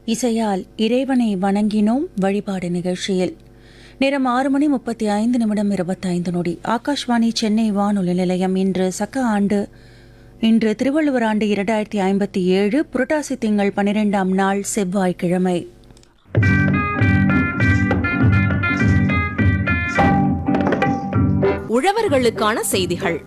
இசையால் இறைவனை வணங்கினோம் வழிபாடு நிகழ்ச்சியில் நேரம் ஆறு மணி முப்பத்தி ஐந்து நிமிடம் இருபத்தைந்து நொடி ஆகாஷ்வாணி சென்னை வானொலி நிலையம் இன்று சக்க ஆண்டு இன்று திருவள்ளுவர் ஆண்டு இரண்டாயிரத்தி ஐம்பத்தி ஏழு புரட்டாசி திங்கள் பனிரெண்டாம் நாள் செவ்வாய்க்கிழமை உழவர்களுக்கான செய்திகள்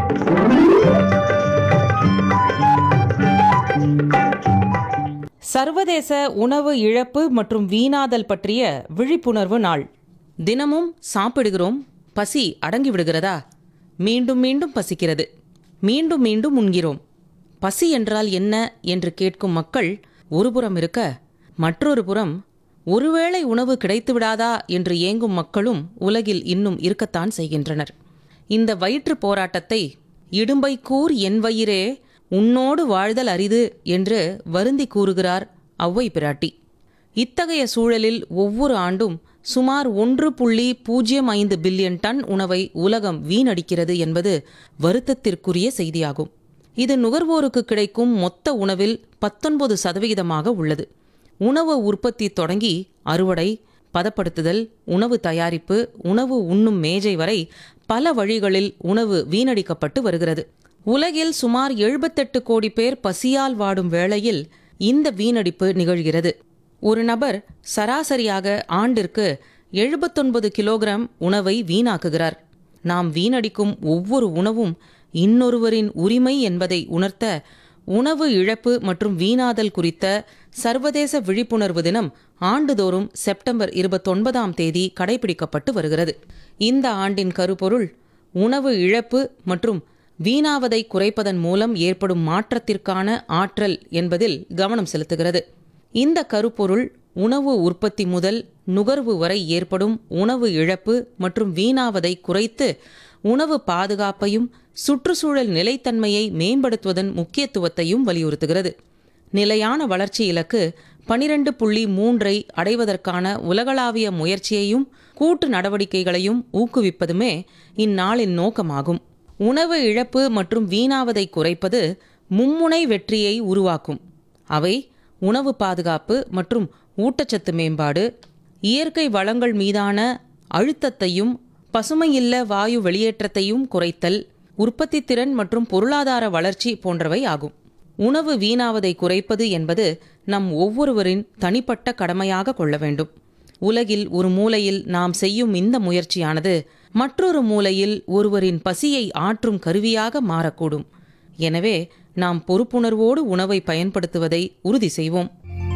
சர்வதேச உணவு இழப்பு மற்றும் வீணாதல் பற்றிய விழிப்புணர்வு நாள் தினமும் சாப்பிடுகிறோம் பசி அடங்கி விடுகிறதா மீண்டும் மீண்டும் பசிக்கிறது மீண்டும் மீண்டும் உண்கிறோம் பசி என்றால் என்ன என்று கேட்கும் மக்கள் ஒருபுறம் இருக்க மற்றொரு புறம் ஒருவேளை உணவு கிடைத்து விடாதா என்று ஏங்கும் மக்களும் உலகில் இன்னும் இருக்கத்தான் செய்கின்றனர் இந்த வயிற்று போராட்டத்தை இடும்பை கூர் என் வயிறே உன்னோடு வாழ்தல் அரிது என்று வருந்தி கூறுகிறார் ஔவை பிராட்டி இத்தகைய சூழலில் ஒவ்வொரு ஆண்டும் சுமார் ஒன்று புள்ளி பூஜ்ஜியம் ஐந்து பில்லியன் டன் உணவை உலகம் வீணடிக்கிறது என்பது வருத்தத்திற்குரிய செய்தியாகும் இது நுகர்வோருக்கு கிடைக்கும் மொத்த உணவில் பத்தொன்பது சதவிகிதமாக உள்ளது உணவு உற்பத்தி தொடங்கி அறுவடை பதப்படுத்துதல் உணவு தயாரிப்பு உணவு உண்ணும் மேஜை வரை பல வழிகளில் உணவு வீணடிக்கப்பட்டு வருகிறது உலகில் சுமார் எழுபத்தெட்டு கோடி பேர் பசியால் வாடும் வேளையில் இந்த வீணடிப்பு நிகழ்கிறது ஒரு நபர் சராசரியாக ஆண்டிற்கு எழுபத்தொன்பது கிலோகிராம் உணவை வீணாக்குகிறார் நாம் வீணடிக்கும் ஒவ்வொரு உணவும் இன்னொருவரின் உரிமை என்பதை உணர்த்த உணவு இழப்பு மற்றும் வீணாதல் குறித்த சர்வதேச விழிப்புணர்வு தினம் ஆண்டுதோறும் செப்டம்பர் இருபத்தொன்பதாம் தேதி கடைபிடிக்கப்பட்டு வருகிறது இந்த ஆண்டின் கருப்பொருள் உணவு இழப்பு மற்றும் வீணாவதை குறைப்பதன் மூலம் ஏற்படும் மாற்றத்திற்கான ஆற்றல் என்பதில் கவனம் செலுத்துகிறது இந்த கருப்பொருள் உணவு உற்பத்தி முதல் நுகர்வு வரை ஏற்படும் உணவு இழப்பு மற்றும் வீணாவதை குறைத்து உணவு பாதுகாப்பையும் சுற்றுச்சூழல் நிலைத்தன்மையை மேம்படுத்துவதன் முக்கியத்துவத்தையும் வலியுறுத்துகிறது நிலையான வளர்ச்சி இலக்கு பனிரெண்டு புள்ளி மூன்றை அடைவதற்கான உலகளாவிய முயற்சியையும் கூட்டு நடவடிக்கைகளையும் ஊக்குவிப்பதுமே இந்நாளின் நோக்கமாகும் உணவு இழப்பு மற்றும் வீணாவதை குறைப்பது மும்முனை வெற்றியை உருவாக்கும் அவை உணவு பாதுகாப்பு மற்றும் ஊட்டச்சத்து மேம்பாடு இயற்கை வளங்கள் மீதான அழுத்தத்தையும் பசுமையில்ல வாயு வெளியேற்றத்தையும் குறைத்தல் உற்பத்தி திறன் மற்றும் பொருளாதார வளர்ச்சி போன்றவை ஆகும் உணவு வீணாவதை குறைப்பது என்பது நம் ஒவ்வொருவரின் தனிப்பட்ட கடமையாக கொள்ள வேண்டும் உலகில் ஒரு மூலையில் நாம் செய்யும் இந்த முயற்சியானது மற்றொரு மூலையில் ஒருவரின் பசியை ஆற்றும் கருவியாக மாறக்கூடும் எனவே நாம் பொறுப்புணர்வோடு உணவை பயன்படுத்துவதை உறுதி செய்வோம்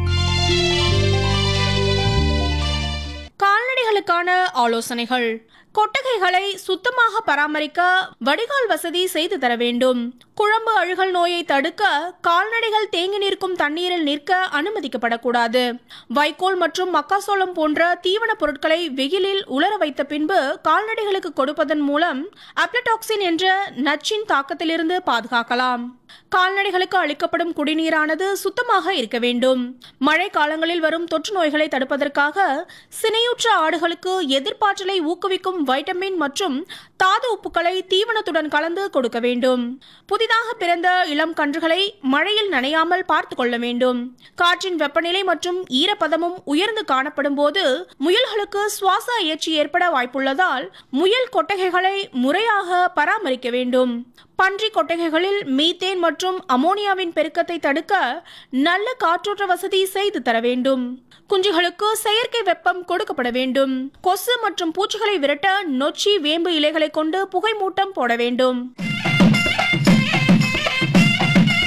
கால்நடைகளுக்கான ஆலோசனைகள் கொட்டகைகளை சுத்தமாக பராமரிக்க வடிகால் வசதி செய்து தர வேண்டும் குழம்பு அழுகல் நோயை தடுக்க கால்நடைகள் தேங்கி நிற்கும் தண்ணீரில் நிற்க அனுமதிக்கப்படக்கூடாது வைக்கோல் மற்றும் மக்காசோளம் போன்ற தீவன பொருட்களை வெயிலில் உலர வைத்த பின்பு கால்நடைகளுக்கு கொடுப்பதன் மூலம் அப்ளடாக்சின் என்ற நச்சின் தாக்கத்திலிருந்து பாதுகாக்கலாம் கால்நடைகளுக்கு அளிக்கப்படும் குடிநீரானது சுத்தமாக இருக்க வேண்டும் மழை காலங்களில் வரும் தொற்று நோய்களை தடுப்பதற்காக சினையுற்ற ஆடுகளுக்கு எதிர்ப்பாற்றலை ஊக்குவிக்கும் வைட்டமின் மற்றும் தாது உப்புக்களை தீவனத்துடன் கலந்து கொடுக்க வேண்டும் புதிதாக பிறந்த இளம் கன்றுகளை மழையில் நனையாமல் பார்த்து கொள்ள வேண்டும் காற்றின் வெப்பநிலை மற்றும் ஈரப்பதமும் உயர்ந்து காணப்படும் போது முயல்களுக்கு சுவாச அயற்சி ஏற்பட வாய்ப்புள்ளதால் முயல் கொட்டகைகளை முறையாக பராமரிக்க வேண்டும் பன்றி கொட்டகைகளில் மீத்தேன் மற்றும் அமோனியாவின் பெருக்கத்தை தடுக்க நல்ல காற்றோட்ட வசதி செய்து தர வேண்டும் குஞ்சுகளுக்கு செயற்கை வெப்பம் கொடுக்கப்பட வேண்டும் கொசு மற்றும் பூச்சிகளை விரட்ட நொச்சி வேம்பு இலைகளை கொண்டு புகை மூட்டம் போட வேண்டும்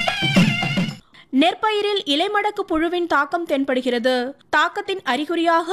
நெற்பயிரில் இலைமடக்கு புழுவின் தாக்கம் தென்படுகிறது தாக்கத்தின் அறிகுறியாக